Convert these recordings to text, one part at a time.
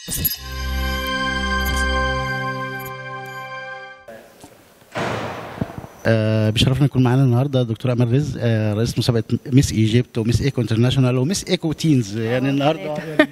آه بشرفنا يكون معانا النهارده دكتور امل رزق آه رئيس مسابقه ميس ايجيبت وميس ايكو انترناشونال وميس ايكو تينز يعني النهارده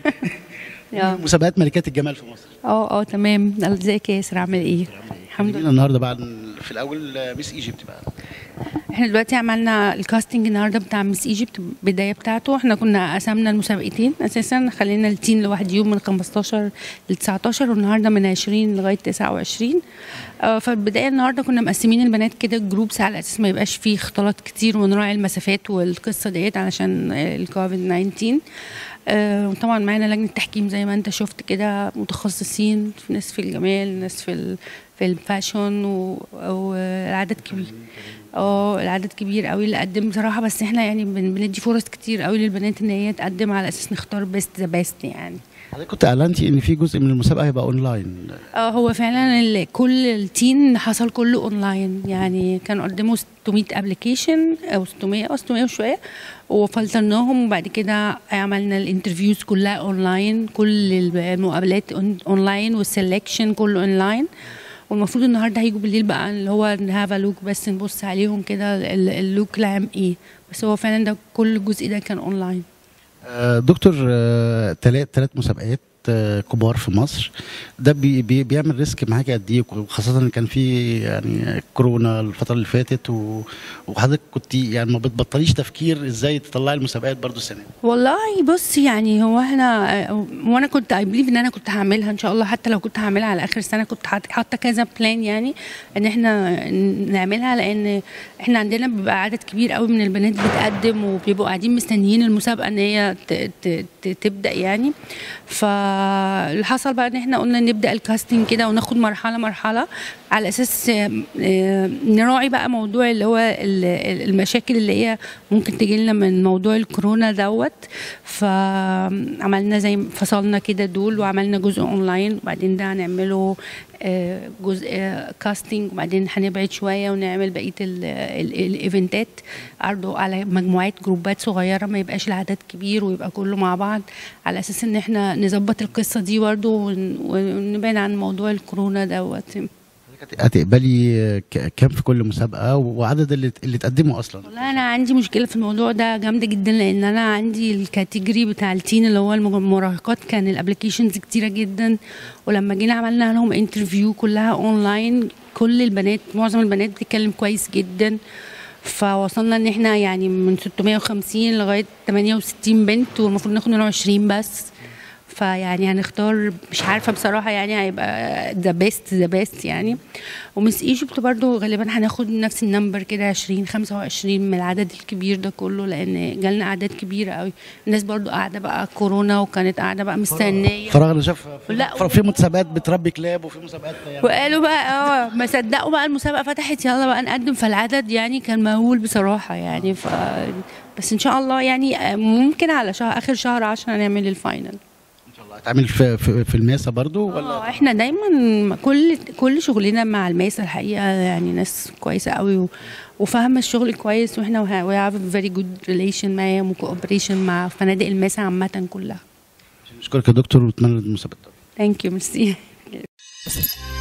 اه مسابقات ملكات الجمال في مصر اه اه تمام ازيك يا ياسر عامل ايه الحمد لله لله النهارده بعد في الاول آه، ميس ايجيبت بقى احنا دلوقتي عملنا الكاستنج النهارده بتاع مس ايجيبت البدايه بتاعته احنا كنا قسمنا المسابقتين اساسا خلينا التين لواحد يوم من 15 ل 19 والنهارده من 20 لغايه 29 آه، فالبدايه النهارده كنا مقسمين البنات كده جروبس على اساس ما يبقاش فيه اختلاط كتير ونراعي المسافات والقصه ديت علشان الكوفيد 19 آه، وطبعا معانا لجنه تحكيم زي ما انت شفت كده متخصصين في ناس في الجمال ناس في ال في الفاشون و- والعدد كبير اه العدد كبير قوي اللي قدم بصراحه بس احنا يعني بن- بندي فرص كتير قوي للبنات ان هي تقدم على اساس نختار بيست ذا بيست يعني حضرتك كنت اعلنتي ان في جزء من المسابقه هيبقى اونلاين اه هو فعلا ال- كل التين حصل كله اونلاين يعني كانوا قدموا 600 ابلكيشن او 600 او 600 وشويه وفلترناهم وبعد كده عملنا الانترفيوز كلها اونلاين كل المقابلات أون- اونلاين والسلكشن كله اونلاين والمفروض النهارده هيجوا بالليل بقى اللي هو نهاف لوك بس نبص عليهم كده ال- اللوك العام ايه بس هو فعلا ده كل الجزء ده كان اونلاين آه، دكتور ثلاث ثلاث مسابقات آه، كبار في مصر ده بي بي بيعمل ريسك معاك قد ايه وخاصه ان كان في يعني كورونا الفتره اللي فاتت و- وحضرتك كنت يعني ما بتبطليش تفكير ازاي تطلعي المسابقات برضو السنه دي والله بص يعني هو احنا وانا كنت اي بليف ان انا كنت هعملها ان شاء الله حتى لو كنت هعملها على اخر السنه كنت حاط- حاطه كذا بلان يعني ان احنا نعملها لان احنا عندنا بيبقى عدد كبير قوي من البنات بتقدم وبيبقوا قاعدين مستنيين المسابقه ان هي ت- ت- ت- تبدا يعني فاللي حصل بقى ان احنا قلنا نبدا الكاستنج كده وناخد مرحله مرحله على اساس آه، آه، نراعي بقى موضوع اللي هو ال- ال- المشاكل اللي هي ممكن تجي لنا من موضوع الكورونا دوت فعملنا زي فصلنا كده دول وعملنا جزء اونلاين وبعدين ده هنعمله آه، جزء كاستنج وبعدين هنبعد شويه ونعمل بقيه ال- ال- الايفنتات عرضه على مجموعات جروبات صغيره ما يبقاش العدد كبير ويبقى كله مع بعض على اساس ان احنا نظبط القصه دي برضه ون- ونبعد عن موضوع الكورونا دوت حضرتك هتقبلي ك- كام في كل مسابقه وعدد اللي اللي تقدموا اصلا والله انا عندي مشكله في الموضوع ده جامده جدا لان انا عندي الكاتيجوري بتاع التين اللي هو المج- المراهقات كان الابلكيشنز كتيره جدا ولما جينا عملنا لهم انترفيو كلها اونلاين كل البنات معظم البنات بتتكلم كويس جدا فوصلنا ان احنا يعني من 650 لغايه 68 بنت والمفروض ناخد منهم 20 بس فيعني هنختار مش عارفه بصراحه يعني هيبقى ذا بيست ذا بيست يعني ومس ايجيبت برضو غالبا هناخد نفس النمبر كده 20 25 من العدد الكبير ده كله لان جالنا اعداد كبيره قوي الناس برضو قاعده بقى كورونا وكانت قاعده بقى مستنيه فراغ انا شايف في- لا. في مسابقات بتربي كلاب وفي مسابقات يعني وقالوا بقى اه ما صدقوا بقى المسابقه فتحت يلا بقى نقدم فالعدد يعني كان مهول بصراحه يعني ف بس ان شاء الله يعني آه، ممكن على شهر اخر شهر 10 نعمل الفاينل ان شاء الله هتعمل في, في, في الماسه برضو اه ولا احنا دايما كل كل شغلنا مع الماس الحقيقه يعني ناس كويسه قوي و- وفاهمه الشغل كويس واحنا وي هاف فيري جود ريليشن معاهم وكوبريشن مع فنادق الماس عامه كلها نشكرك يا دكتور واتمنى المسابقه ثانك يو ميرسي